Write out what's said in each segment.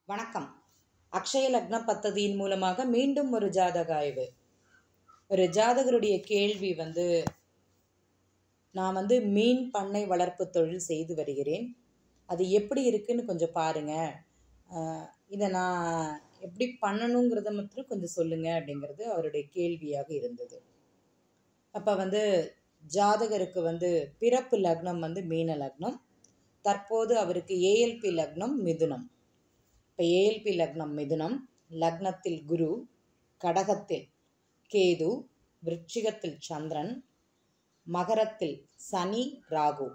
வணக்கம் அக்ஷய லக்ன பத்ததியின் மூலமாக மீண்டும் ஒரு ஜாதக ஆய்வு ஒரு ஜாதகருடைய கேள்வி வந்து நான் வந்து மீன் பண்ணை வளர்ப்பு தொழில் செய்து வருகிறேன் அது எப்படி இருக்குன்னு கொஞ்சம் பாருங்க ஆஹ் இதை நான் எப்படி பண்ணணுங்கிறத மட்டும் கொஞ்சம் சொல்லுங்க அப்படிங்கிறது அவருடைய கேள்வியாக இருந்தது அப்போ வந்து ஜாதகருக்கு வந்து பிறப்பு லக்னம் வந்து மீன லக்னம் தற்போது அவருக்கு ஏஎல்பி லக்னம் மிதுனம் இப்போ ஏஎல்பி லக்னம் மிதுனம் லக்னத்தில் குரு கடகத்தில் கேது விருச்சிகத்தில் சந்திரன் மகரத்தில் சனி ராகு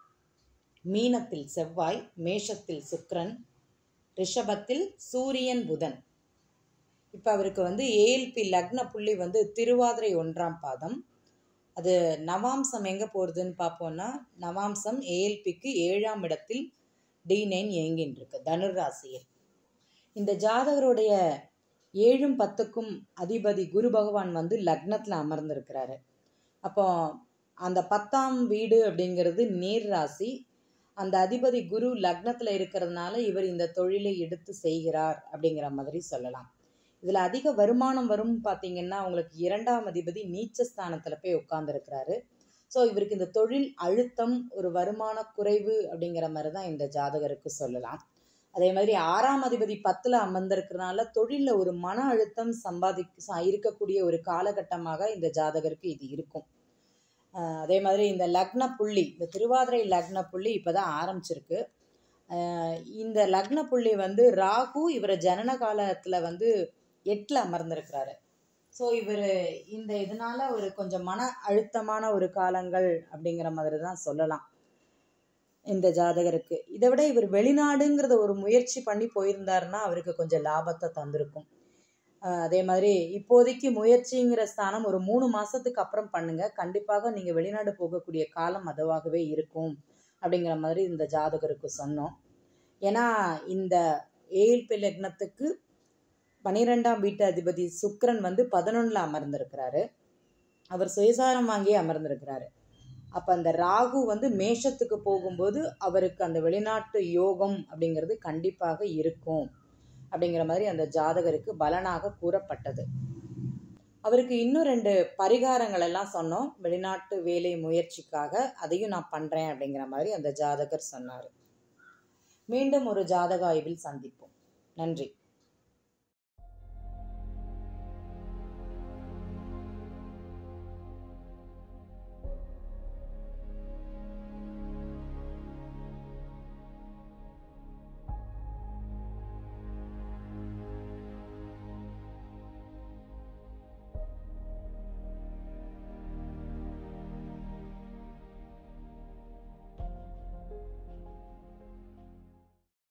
மீனத்தில் செவ்வாய் மேஷத்தில் சுக்கிரன் ரிஷபத்தில் சூரியன் புதன் இப்போ அவருக்கு வந்து ஏஎல்பி லக்ன புள்ளி வந்து திருவாதிரை ஒன்றாம் பாதம் அது நவாம்சம் எங்கே போகிறதுன்னு பார்ப்போம்னா நவாம்சம் ஏஎல்பிக்கு ஏழாம் இடத்தில் டி நைன் இயங்கின்னு இருக்கு தனுர் ராசியில் இந்த ஜாதகருடைய ஏழும் பத்துக்கும் அதிபதி குரு பகவான் வந்து லக்னத்தில் அமர்ந்திருக்கிறாரு அப்போ அந்த பத்தாம் வீடு அப்படிங்கிறது நீர் ராசி அந்த அதிபதி குரு லக்னத்தில் இருக்கிறதுனால இவர் இந்த தொழிலை எடுத்து செய்கிறார் அப்படிங்கிற மாதிரி சொல்லலாம் இதில் அதிக வருமானம் வரும் பார்த்தீங்கன்னா உங்களுக்கு இரண்டாம் அதிபதி நீச்சஸ்தானத்தில் போய் உட்கார்ந்துருக்கிறாரு ஸோ இவருக்கு இந்த தொழில் அழுத்தம் ஒரு வருமான குறைவு அப்படிங்கிற மாதிரி தான் இந்த ஜாதகருக்கு சொல்லலாம் அதே மாதிரி ஆறாம் அதிபதி பத்தில் அமர்ந்திருக்கிறனால தொழிலில் ஒரு மன அழுத்தம் சம்பாதி ச- இருக்கக்கூடிய ஒரு காலகட்டமாக இந்த ஜாதகருக்கு இது இருக்கும் ஆஹ் அதே மாதிரி இந்த லக்ன புள்ளி இந்த திருவாதிரை லக்ன புள்ளி இப்போதான் ஆரம்பிச்சிருக்கு ஆஹ் இந்த லக்ன புள்ளி வந்து ராகு இவரை ஜனன காலத்தில் வந்து எட்டில் அமர்ந்திருக்கிறாரு ஸோ இவர் இந்த இதனால ஒரு கொஞ்சம் மன அழுத்தமான ஒரு காலங்கள் அப்படிங்கிற மாதிரி தான் சொல்லலாம் இந்த ஜாதகருக்கு இதை விட இவர் வெளிநாடுங்கிறத ஒரு முயற்சி பண்ணி போயிருந்தாருன்னா அவருக்கு கொஞ்சம் லாபத்தை தந்திருக்கும் ஆஹ் அதே மாதிரி இப்போதைக்கு முயற்சிங்கிற ஸ்தானம் ஒரு மூணு மாசத்துக்கு அப்புறம் பண்ணுங்க கண்டிப்பாக நீங்க வெளிநாடு போகக்கூடிய காலம் அதுவாகவே இருக்கும் அப்படிங்கிற மாதிரி இந்த ஜாதகருக்கு சொன்னோம் ஏன்னா இந்த ஏழ்பி லக்னத்துக்கு பனிரெண்டாம் வீட்டு அதிபதி சுக்கிரன் வந்து பதினொன்றில் அமர்ந்திருக்கிறாரு அவர் சுயசாரம் வாங்கி அமர்ந்திருக்கிறாரு அப்போ அந்த ராகு வந்து மேஷத்துக்கு போகும்போது அவருக்கு அந்த வெளிநாட்டு யோகம் அப்படிங்கிறது கண்டிப்பாக இருக்கும் அப்படிங்கிற மாதிரி அந்த ஜாதகருக்கு பலனாக கூறப்பட்டது அவருக்கு இன்னும் ரெண்டு பரிகாரங்கள் எல்லாம் சொன்னோம் வெளிநாட்டு வேலை முயற்சிக்காக அதையும் நான் பண்ணுறேன் அப்படிங்கிற மாதிரி அந்த ஜாதகர் சொன்னார் மீண்டும் ஒரு ஜாதக ஆய்வில் சந்திப்போம் நன்றி